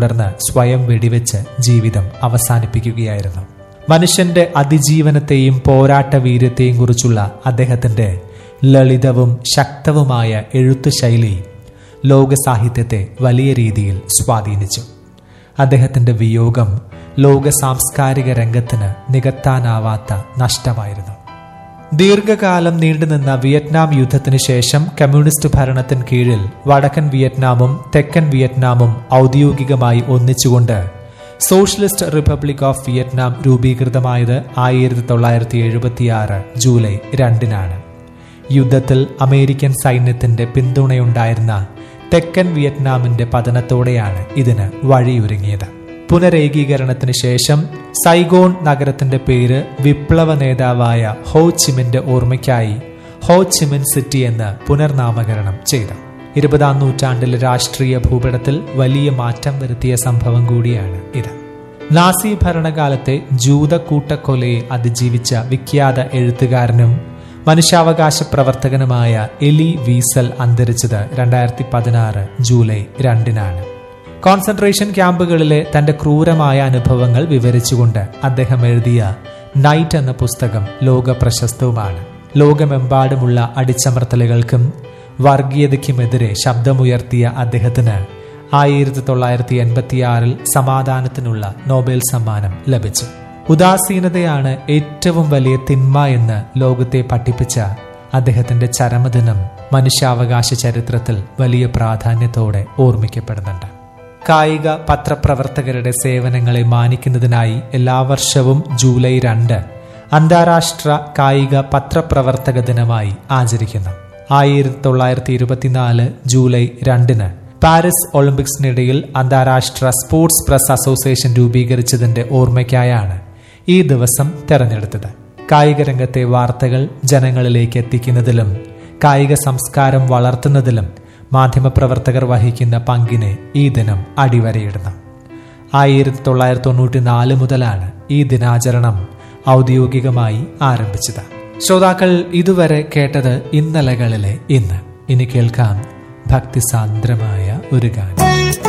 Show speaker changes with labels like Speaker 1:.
Speaker 1: തുടർന്ന് സ്വയം വെടിവെച്ച് ജീവിതം അവസാനിപ്പിക്കുകയായിരുന്നു മനുഷ്യന്റെ അതിജീവനത്തെയും പോരാട്ട വീര്യത്തെയും കുറിച്ചുള്ള അദ്ദേഹത്തിന്റെ ലളിതവും ശക്തവുമായ എഴുത്തു ശൈലി ലോക സാഹിത്യത്തെ വലിയ രീതിയിൽ സ്വാധീനിച്ചു അദ്ദേഹത്തിന്റെ വിയോഗം ലോക സാംസ്കാരിക രംഗത്തിന് നികത്താനാവാത്ത നഷ്ടമായിരുന്നു ദീർഘകാലം നീണ്ടുനിന്ന വിയറ്റ്നാം യുദ്ധത്തിന് ശേഷം കമ്മ്യൂണിസ്റ്റ് ഭരണത്തിന് കീഴിൽ വടക്കൻ വിയറ്റ്നാമും തെക്കൻ വിയറ്റ്നാമും ഔദ്യോഗികമായി ഒന്നിച്ചുകൊണ്ട് സോഷ്യലിസ്റ്റ് റിപ്പബ്ലിക് ഓഫ് വിയറ്റ്നാം രൂപീകൃതമായത് ആയിരത്തി തൊള്ളായിരത്തി എഴുപത്തിയാറ് ജൂലൈ രണ്ടിനാണ് യുദ്ധത്തിൽ അമേരിക്കൻ സൈന്യത്തിന്റെ പിന്തുണയുണ്ടായിരുന്ന തെക്കൻ വിയറ്റ്നാമിന്റെ പതനത്തോടെയാണ് ഇതിന് വഴിയൊരുങ്ങിയത് പുനരേകീകരണത്തിന് ശേഷം സൈഗോൺ നഗരത്തിന്റെ പേര് വിപ്ലവ നേതാവായ ഹോ ചിമിന്റെ ഓർമ്മയ്ക്കായി ഹോ ചിമിൻ സിറ്റി എന്ന് പുനർനാമകരണം ചെയ്തു ഇരുപതാം നൂറ്റാണ്ടിലെ രാഷ്ട്രീയ ഭൂപടത്തിൽ വലിയ മാറ്റം വരുത്തിയ സംഭവം കൂടിയാണ് ഇത് നാസി ഭരണകാലത്തെ ജൂത കൂട്ടക്കൊലയെ അതിജീവിച്ച വിഖ്യാത എഴുത്തുകാരനും മനുഷ്യാവകാശ പ്രവർത്തകനുമായ എലി വീസൽ അന്തരിച്ചത് രണ്ടായിരത്തി പതിനാറ് ജൂലൈ രണ്ടിനാണ് കോൺസെൻട്രേഷൻ ക്യാമ്പുകളിലെ തന്റെ ക്രൂരമായ അനുഭവങ്ങൾ വിവരിച്ചുകൊണ്ട് അദ്ദേഹം എഴുതിയ നൈറ്റ് എന്ന പുസ്തകം ലോക പ്രശസ്തവുമാണ് ലോകമെമ്പാടുമുള്ള അടിച്ചമർത്തലുകൾക്കും വർഗീയതയ്ക്കുമെതിരെ ശബ്ദമുയർത്തിയ അദ്ദേഹത്തിന് ആയിരത്തി തൊള്ളായിരത്തി എൺപത്തിയാറിൽ സമാധാനത്തിനുള്ള നോബൽ സമ്മാനം ലഭിച്ചു ഉദാസീനതയാണ് ഏറ്റവും വലിയ തിന്മ എന്ന് ലോകത്തെ പഠിപ്പിച്ച അദ്ദേഹത്തിന്റെ ചരമദിനം മനുഷ്യാവകാശ ചരിത്രത്തിൽ വലിയ പ്രാധാന്യത്തോടെ ഓർമ്മിക്കപ്പെടുന്നുണ്ട് കായിക പത്രപ്രവർത്തകരുടെ സേവനങ്ങളെ മാനിക്കുന്നതിനായി എല്ലാ വർഷവും ജൂലൈ രണ്ട് അന്താരാഷ്ട്ര കായിക പത്രപ്രവർത്തക ദിനമായി ആചരിക്കുന്നു ആയിരത്തി തൊള്ളായിരത്തി ഇരുപത്തിനാല് ജൂലൈ രണ്ടിന് പാരീസ് ഒളിമ്പിക്സിനിടയിൽ അന്താരാഷ്ട്ര സ്പോർട്സ് പ്രസ് അസോസിയേഷൻ രൂപീകരിച്ചതിന്റെ ഓർമ്മയ്ക്കായാണ് ഈ ദിവസം തെരഞ്ഞെടുത്തത് കായിക രംഗത്തെ വാർത്തകൾ ജനങ്ങളിലേക്ക് എത്തിക്കുന്നതിലും കായിക സംസ്കാരം വളർത്തുന്നതിലും മാധ്യമപ്രവർത്തകർ വഹിക്കുന്ന പങ്കിനെ ഈ ദിനം അടിവരയിടുന്നു ആയിരത്തി തൊള്ളായിരത്തി തൊണ്ണൂറ്റി നാല് മുതലാണ് ഈ ദിനാചരണം ഔദ്യോഗികമായി ആരംഭിച്ചത് ശ്രോതാക്കൾ ഇതുവരെ കേട്ടത് ഇന്നലകളിലെ ഇന്ന് ഇനി കേൾക്കാം ഭക്തിസാന്ദ്രമായ ഒരു ഗാനം